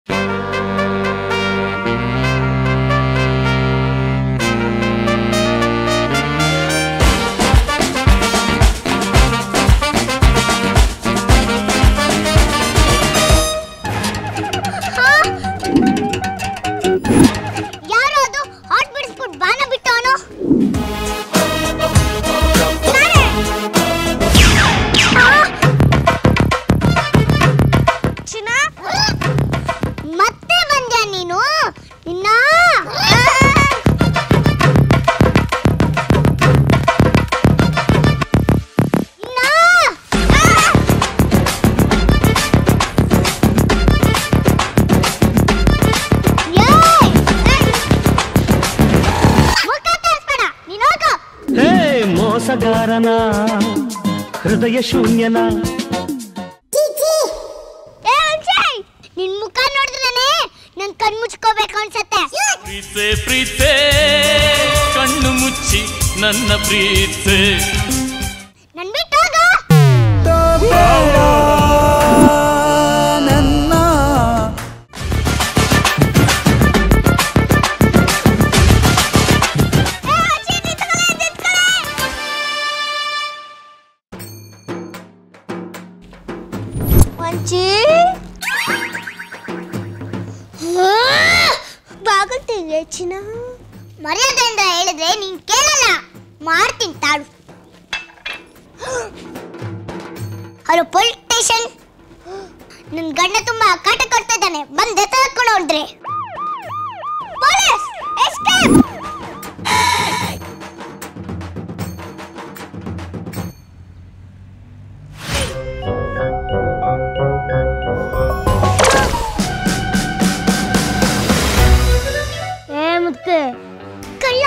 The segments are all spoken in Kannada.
ಯಾರು ಅದು ಹಾಟ್ ಬಿಡಿಸ್ಬಿಟ್ಟು ಬಾಣ ಬಿಟ್ಟವನು ಮತ್ತೆ ಬಂದ್ಯಾ ನೀನು ನಿನ್ನ ಹೇ ಮೋಸಗಾರನ ಹೃದಯ ಶೂನ್ಯನ ನಿನ್ ಮುಖ ನೋಡಿದ್ರೆ ನನ್ ಕಣ್ ಮುಚ್ಕೋಬೇಕು ಅನ್ಸತ್ತೆ ಪ್ರೀತೆ ಪ್ರೀತೆ ಕಣ್ಣು ಮುಚ್ಚಿ ನನ್ನ ಪ್ರೀತೆ ನನ್ ಬಿಟ್ಟು ಹೋಗು ಮಂಚಿ ಬಾಗಲ್ ತೆಗೆ ಚಿನ್ನ ಮರ್ಯಾದೆಯಿಂದ ಹೇಳಿದ್ರೆ ನೀನ್ ಕೇಳಲ್ಲ ಮಾಡ್ತೀನಿ ತಾಳು ಹಲೋ ಪೊಲೀಸ್ ಸ್ಟೇಷನ್ ನನ್ ಗಂಡ ತುಂಬಾ ಕಾಟ ಕೊಡ್ತಾ ಇದ್ದಾನೆ ಬಂದ್ ಎತ್ಕೊಂಡು ಹೊಡ್ರಿ ಪೊಲೀಸ್ ಎಸ್ಕೇಪ್ ಏ ಮುದ್ಕೆ ಕಳ್ಳ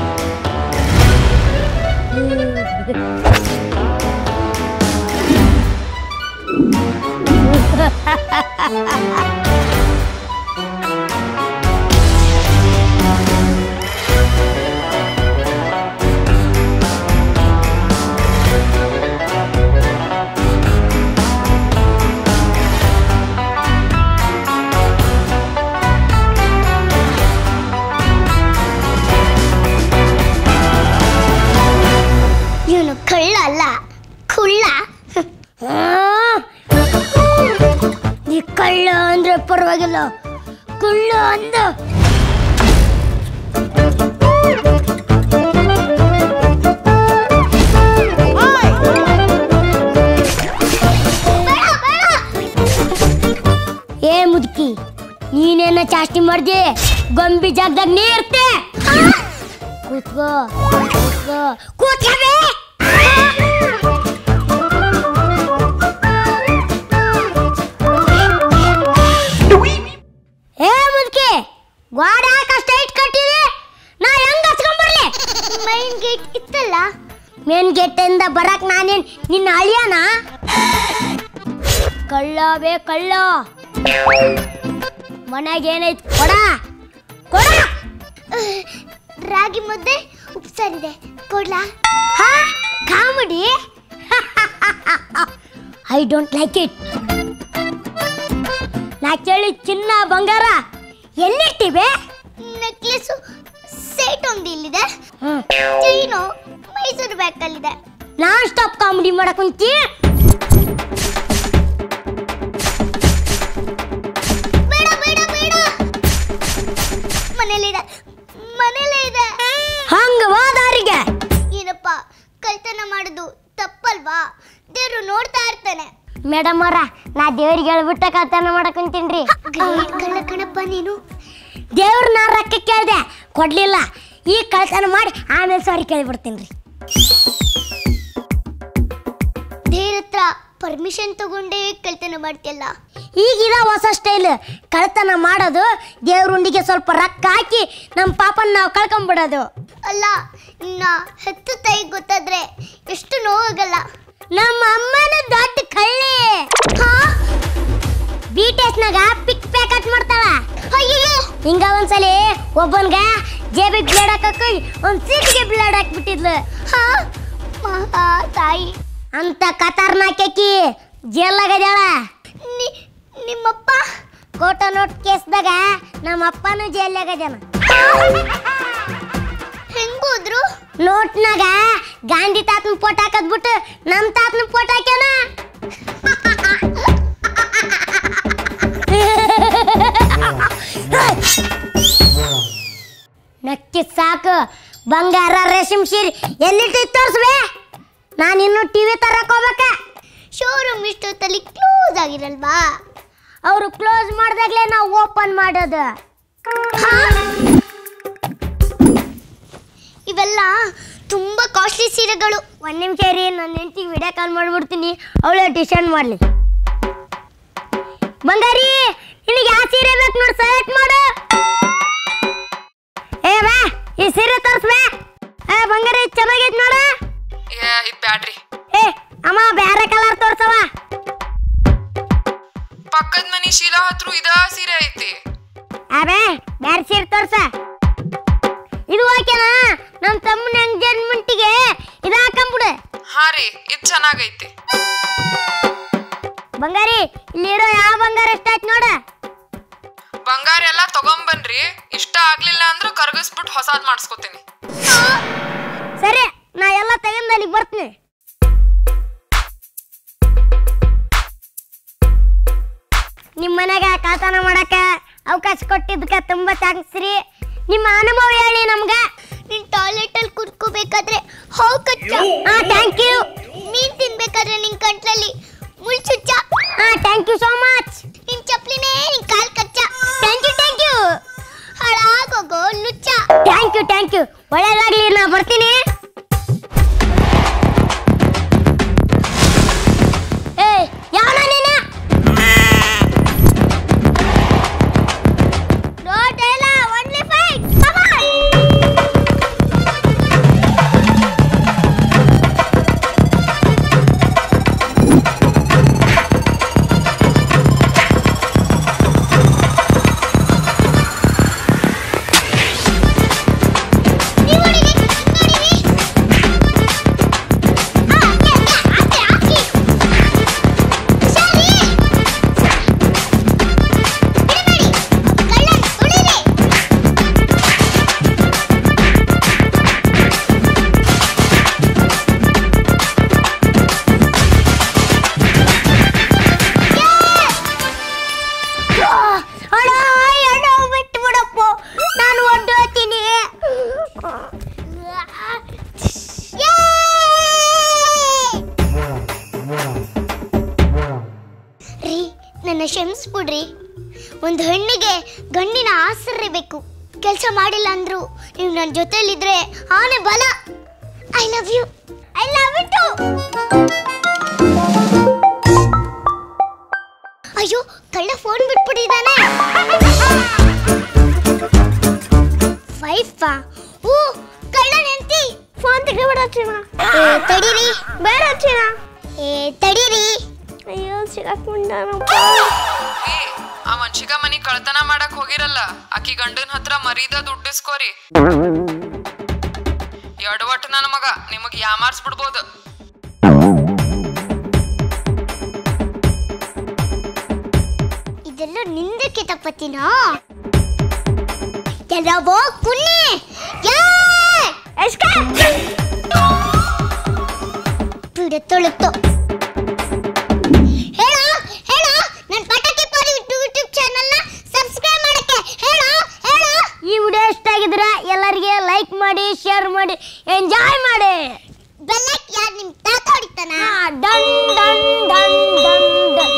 ಇವನು ಕಳ್ಳ ಅಲ್ಲ ಕುಳ್ಳ ಈ ಕಳ್ಳ ಅಂದ್ರೆ ಪರವಾಗಿಲ್ಲ ಕುಳ್ಳ ಅಂದ ಏ ಮುದುಕಿ ನೀನೇನ ಚಾಸ್ತಿ ಮಾಡ್ದೆ ಗೊಂಬಿ ಜಾಗದಾಗ ನೀ ಇರ್ತೆ ಕೂತ್ಕೋ ಕೂತ್ಕೋ ಕೂತ್ಕಬೇ ಏ ಮುದುಕಿ ಗೋಡೆ ಯಾಕಷ್ಟ ಇಟ್ ಕಟ್ಟಿದೆ ನಾ ಹೆಂಗ್ ಹಚ್ಕೊಂಡ್ಬರ್ಲಿ ಮೈನ್ ಗೇಟ್ ಇತ್ತಲ್ಲ ಮೇನ್ ಗೇಟ್ ಇಂದ ಬರಕ್ ನಾನೇನ್ ನಿನ್ನ ಅಳಿಯನ ಕಳ್ಳ ಬೇ ಕಳ್ಳ ಮನೆಗೆ ಏನೈತ್ ಕೊಡ ಕೊಡ ರಾಗಿ ಮುದ್ದೆ ಉಪ್ಸಾರಿದೆ ಕೊಡ್ಲಾ ಹಾ comedy I don't like it ನಾ ಕೇಳಿ ಚಿನ್ನ ಬಂಗಾರ ಎಲ್ಲಿಟ್ಟಿವೆ ನೆಕ್ಲೆಸ್ ಸೆಟ್ ಒಂದು ಇಲ್ಲಿದೆ ಚೈನು ಮೈಸೂರು ಬ್ಯಾಗಲ್ಲಿದೆ ನಾನ್ ಸ್ಟಾಪ್ ಕಾಮಿಡಿ ಮಾಡಕ್ ಕುಂತಿ ಬೇಡ ಬೇಡ ಬೇಡ ಮನೇಲಿದೆ ಮನೇಲೇ ಇದೆ ಹಂಗ ವಾದಾರಿಗೆ ಏನಪ್ಪ ಕಳ್ತನ ಮಾಡುದು ತಪ್ಪಲ್ವಾ ದೇವ್ರು ನೋಡ್ತಾ ಇರ್ತಾನೆ ಮೇಡಮ್ ಅವರ ನಾ ದೇವ್ರಿಗೆ ಹೇಳ್ಬಿಟ್ಟ ಕಳ್ತನ ಮಾಡಕ್ ಕುಂತೀನ್ರಿ ಕಳ್ಳ ಕಣಪ್ಪ ನೀನು ದೇವ್ರ ನಾ ರೊಕ್ಕ ಕೇಳ್ದೆ ಕೊಡ್ಲಿಲ್ಲ ಈ ಕಳ್ತನ ಮಾಡಿ ಆಮೇಲೆ ಸಾರಿ ಕೇಳಿಬಿಡ್ತೀನಿ ರೀ ದೇವ್ರ ಹತ್ರ ಪರ್ಮಿಷನ್ ತಗೊಂಡೇ ಕಳ್ತನ ಮಾಡ್ತಿಯಲ್ಲ ಈಗಿದ ಹೊಸ ಸ್ಟೈಲ್ ಕಳ್ತನ ಮಾಡೋದು ದೇವ್ರ ಉಂಡಿಗೆ ಸ್ವಲ್ಪ ರೊಕ್ಕ ಹಾಕಿ ನಮ್ಮ ಪಾಪನ್ ನಾವು ಕಳ್ಕೊಂಬಿಡೋದು ಅಲ್ಲ ಇನ್ನ ಹೆತ್ತು ತಾಯಿ ಗೊತ್ತಾದ್ರೆ ಎಷ್ಟು ನೋವಾಗಲ್ಲ ನಮ್ಮ ಅಮ್ಮನ ದೊಡ್ಡ ಕಳ್ಳಿ ಬಿ ನಾಗ ಪಿಕ್ ಪ್ಯಾಕೆಟ್ ಮಾಡ್ತಾಳ ಅಯ್ಯೋ ಹಿಂಗ ಒಂದ್ಸಲಿ ಒಬ್ಬನ್ಗ ಜೇಬಿಗೆ ಬ್ಲೇಡ್ ಹಾಕಕ್ಕೆ ಒಂದ್ ಸೀಟಿಗೆ ಬ್ಲೇಡ್ ಹಾಕ್ಬಿಟ್ಟಿದ್ಲು ಮಹಾ ತಾಯಿ ಅಂತ ಕತಾರ್ನಾಕಿ ಜೇಲಾಗದ್ಯಾಳ ನಿಮ್ಮಪ್ಪ ಕೋಟ ನೋಟ್ ಕೇಸ್ದಾಗ ನಮ್ಮ ಅಪ್ಪನೂ ಜೈಲ್ನಾಗ ಜನ ಹೆಂಗೋದ್ರು ನೋಟ್ನಾಗ ಗಾಂಧಿ ತಾತನ ಫೋಟೋ ಹಾಕದ್ಬಿಟ್ಟು ನಮ್ಮ ತಾತನ ಫೋಟೋ ಹಾಕ್ಯಾನ ನಕ್ಕಿ ಸಾಕು ಬಂಗಾರ ರೇಷ್ಮೆ ಸೀರೆ ಎಲ್ಲಿಟ್ಟು ತೋರಿಸ್ಬೇ ನಾನು ಇನ್ನು ಟಿವಿ ತರಕ್ ಹೋಗ್ಬೇಕ ಶೋರೂಮ್ ಇಷ್ಟೊತ್ತಲ್ಲಿ ಕ್ಲೋಸ್ ಆಗಿರಲ್ವಾ ಅವರು ಕ್ಲೋಸ್ ಮಾಡಿದಾಗಲೇ ನಾವು ಓಪನ್ ಮಾಡೋದು ಇವೆಲ್ಲ ತುಂಬಾ ಕಾಸ್ಟ್ಲಿ ಸೀರೆಗಳು ಒಂದ್ ನಿಮಿಷ ರೀ ನನ್ನ ಹೆಂಡತಿಗೆ ವಿಡಿಯೋ ಕಾಲ್ ಮಾಡ್ಬಿಡ್ತೀನಿ ಅವಳು ಡಿಸೈನ್ ಮಾಡಲಿ ಬಂಗಾರಿ ನಿನಗೆ ಯಾವ ಸೀರೆ ಬೇಕು ನೋಡಿ ಸೆಲೆಕ್ಟ್ ಮಾಡು ಏ ಬಾ ಈ ಸೀರೆ ತೋರ್ಸ್ಬೇ ಏ ಬಂಗಾರಿ ಚೆನ್ನಾಗೈತ್ ನೋಡು ಏ ಇದ್ ಬ್ಯಾಡ್ರಿ ಏ ಅಮ್ಮ ಬ್ಯಾರೆ ಕಲರ್ ತೋರ್ಸವ ಪಕ್ಕದ ಮನಿ ಶೀಲಾ ಹತ್ರ ಇದ ಸೀರೆ ಐತಿ ಅಬೇ ಬ್ಯಾರೆ ಸೀರೆ ತೋರ್ಸ ಇದು ಓಕೆನಾ ನಮ್ಮ ತಮ್ಮನ ಎಂಗೇಜ್ಮೆಂಟಿಗೆ ಇದು ಹಾಕೊಂಬಿಡು ಹಾ ರೀ ಇದ್ ಚೆನ್ನಾಗೈತಿ ಬಂಗಾರಿ ಇಲ್ಲಿರೋ ಯಾವ ಬಂಗಾರ ಎಷ್ಟಾಯ್ತು ನೋಡ ಬಂಗಾರ ಎಲ್ಲ ತಗೊಂಬನ್ರಿ ಇಷ್ಟ ಆಗ್ಲಿಲ್ಲ ಅಂದ್ರ ಕರ್ಗಿಸ್ಬಿಟ್ಟು ಹೊಸಾದ್ ಮಾಡಿಸ್ಕೊತೀನಿ ಸರಿ ನಾ ಎಲ್ಲ ತಗೊಂಡು ಅಲ್ಲಿಗೆ ಬರ್ತೀನಿ ನಿಮ್ಮ ಮನೆಗೆ ಕಾತನ ಮಾಡಕ ಅವಕಾಶ ಕೊಟ್ಟಿದ್ದಕ್ಕೆ ತುಂಬಾ ಥ್ಯಾಂಕ್ಸ್ ರೀ ನಿಮ್ಮ ಅನುಭವ ಹೇಳಿ ನಮ್ಗೆ ನಿನ್ ಟಾಯ್ಲೆಟ್ ಅಲ್ಲಿ ಕುತ್ಕೋಬೇಕಾದ್ರೆ ಹಾವು ಕಚ್ಚ ಹಾ ಥ್ಯಾಂಕ್ ಯು ನೀನ್ ತಿನ್ಬೇಕಾದ್ರೆ ನಿನ್ ಕಂಟ್ಲಲ್ಲಿ ಮುಳ್ಚುಚ್ಚ ಹಾ ಥ್ಯಾಂಕ್ ಯು ಸೋ ಮಚ್ ನಿನ್ ಚಪ್ಲಿನೇ ನಿನ್ ಕಾಲ್ ಕಚ್ಚ ಥ್ಯಾಂಕ್ ಯು ಥ್ಯಾಂಕ್ ಯು ಹಾಳಾಗೋಗೋ ಲುಚ್ಚ ಥ್ಯಾಂಕ್ ಯು ಥ್ಯಾಂಕ್ ಯು ಒಳ್ಳೇದಾಗ್ಲಿ ನಾ ಬರ್ತೀನಿ ಏಯ್ ಯಾವನ ನೀನು ನೋ ಟೈಲ ಓನ್ಲಿ ಫೈಟ್ ಕಮ್ ಆನ್ ಅಣ್ಣ ಅಣ್ಣ ಬಿಟ್ಟು ಬಿಡಪ್ಪ ನಾನು ಒಡ್ಡೋತೀನಿ ರೀ ನನ್ನ ಕ್ಷಮಿಸ್ಬಿಡ್ರಿ ಒಂದು ಹೆಣ್ಣಿಗೆ ಗಂಡಿನ ಆಸರೆ ಬೇಕು ಕೆಲಸ ಮಾಡಿಲ್ಲ ಅಂದ್ರು ನೀವು ನನ್ನ ಜೊತೆಲಿದ್ರೆ ಆನೆ ಬಲ I love you I love you too ಅಯ್ಯೋ ಕಳ್ಳ ಫೋನ್ ಬಿಟ್ಬಿಟ್ಟಿದ್ದಾನೆ ವೈಫಾ ಓ ಕಳ್ಳ ನೆಂತಿ ಫೋನ್ ತೆಗಿಬೇಡ ಚಿನ್ನ ತಡೀರಿ ಬೇಡ ಚಿನ್ನ ಏ ತಡೀರಿ ಅಯ್ಯೋ ಸಿಗಾಕೊಂಡಾನಪ್ಪ ಏ ಆ ಮನ್ಷಿಗ ಮನಿ ಕಳ್ತನ ಮಾಡಕ್ ಹೋಗಿರಲ್ಲ ಆಕಿ ಗಂಡನ್ ಹತ್ರ ಮರೀದ ದುಡ್ಡಿಸ್ಕೋರಿ ಎಡವಟ್ ನನ್ನ ಮಗ ನಿಮಗ್ ಯಾಮಾರ್ಸ್ಬಿಡ್ಬೋದು ಇದೆಲ್ಲ ನಿಂದಕ್ಕೆ ತಪ್ಪತ್ತಿನ ಎಲ್ಲವೋ ಕುನ್ನಿ ಬಿಡುತ್ತೊಳುತ್ತೋ ಹೇಳೋ ಹೇಳೋ ನನ್ನ ಪಟಾಕಿ ಪಾರಿ ಯೂಟ್ಯೂಬ್ ಚಾನಲ್ನ ಸಬ್ಸ್ಕ್ರೈಬ್ ಮಾಡಕ್ಕೆ ಹೇಳೋ ಹೇಳೋ ಈ ವಿಡಿಯೋ ಇಷ್ಟ ಆಗಿದ್ರೆ ಎಲ್ಲರಿಗೆ ಲೈಕ್ ಮಾಡಿ ಶೇರ್ ಮಾಡಿ ಎಂಜಾಯ್ ಮಾಡಿ ಬೆಲ್ಲಕ್ಕೆ ಯಾರು ನಿಮ್ ತಾತ ಹೊಡಿತಾನ done done done done done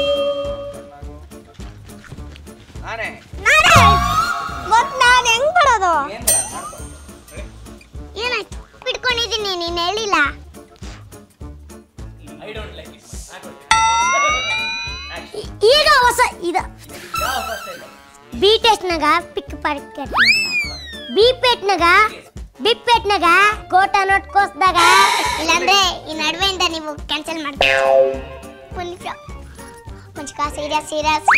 ನಾನೇ ಮತ್ ನಾನು ಹೆಂಗ್ ಬರೋದು ಏನಾಯ್ತು ಬಿಡ್ಕೊಂಡಿದ್ದೀನಿ ನೀನ್ ಹೇಳಿಲ್ಲ ಈ- ಈಗ ಹೊಸ ಇದ ಬಿ ಟೆಸ್ಟ್ನಾಗ ಪಿಕ್ ಪಾಕೆಟ್ ಬಿ ಪೇಟ್ನಾಗ ಬಿಗ್ ಪೇಟ್ನಾಗ ಕೋಟ ನೋಟ್ ಕೋಸ್ದಾಗ ಇಲ್ಲಾಂದ್ರೆ ಈ ನಡುವೆಯಿಂದ ನೀವು ಕ್ಯಾನ್ಸಲ್ ಮಾಡ್ತೀವಿ ಒಂದು ನಿಮಿಷ ಮುಂಚಕ ಸೀರಿಯಸ್ ಸೀರಿಯಸ್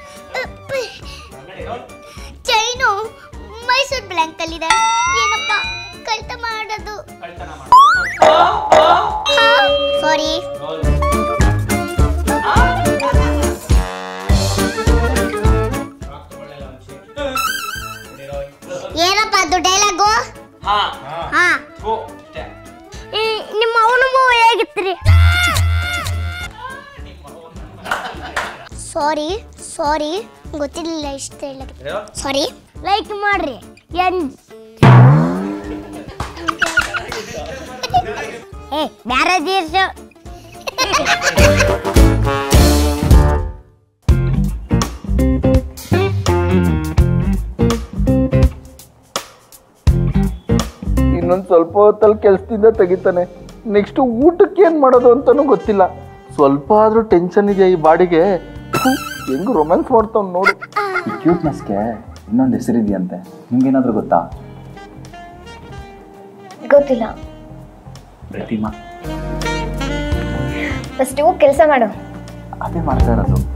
ಚೈನು ಮೈಸೂರು ಬ್ಲ್ಯಾಂಕ್ ಅಲ್ಲಿದೆ ಏನಪ್ಪ ಕಳ್ತ ಮಾಡೋದು ಸಾರಿ ಅದು ಡೈಲಾಗು ಹಾ ಹಾ ಥು, ಅಷ್ಟೇ. ಈ ನಿಮ್ಮ ಅವನ ಮೂವ ಹೇಗಿತ್ರಿ ಸಾರಿ ಸಾರಿ ಗೊತ್ತಿರಲಿಲ್ಲ ಇಷ್ಟು ಹೇಳಕ್ಕೆ ಹೇಳು. ಸಾರಿ ಲೈಕ್ ಮಾಡ್ರಿ ಎನ್ ಏ ಬ್ಯಾರೆ ದೇಶ ಇನ್ನೊಂದು ಸ್ವಲ್ಪ ಹೊತ್ತಲ್ಲಿ ಕೆಲಸದಿಂದ ತೆಗಿತಾನೆ ನೆಕ್ಸ್ಟ್ ಊಟಕ್ಕೆ ಏನು ಮಾಡೋದು ಅಂತಲೂ ಗೊತ್ತಿಲ್ಲ ಸ್ವಲ್ಪ ಆದರೂ ಟೆನ್ಷನ್ ಇದೆಯಾ ಈ ಬಾಡಿಗೆ ಥು, ಹೆಂಗ್ ರೊಮ್ಯಾನ್ಸ್ ಮಾಡ್ತಾವ್ ನೋಡು ಈ ಕ್ಯೂಟ್ನೆಸ್ಗೆ ಇನ್ನೊಂದು ಹೆಸರಿದೆಯಂತೆ ನಿಮ್ಗೇನಾದ್ರೂ ಗೊತ್ತಾ ಗೊತ್ತಿಲ್ಲ ಪ್ರತಿಮಾ ಫಸ್ಟು ಕೆಲಸ ಮಾಡು ಅದೇ ಮಾಡ್ತಾ ಇರೋದು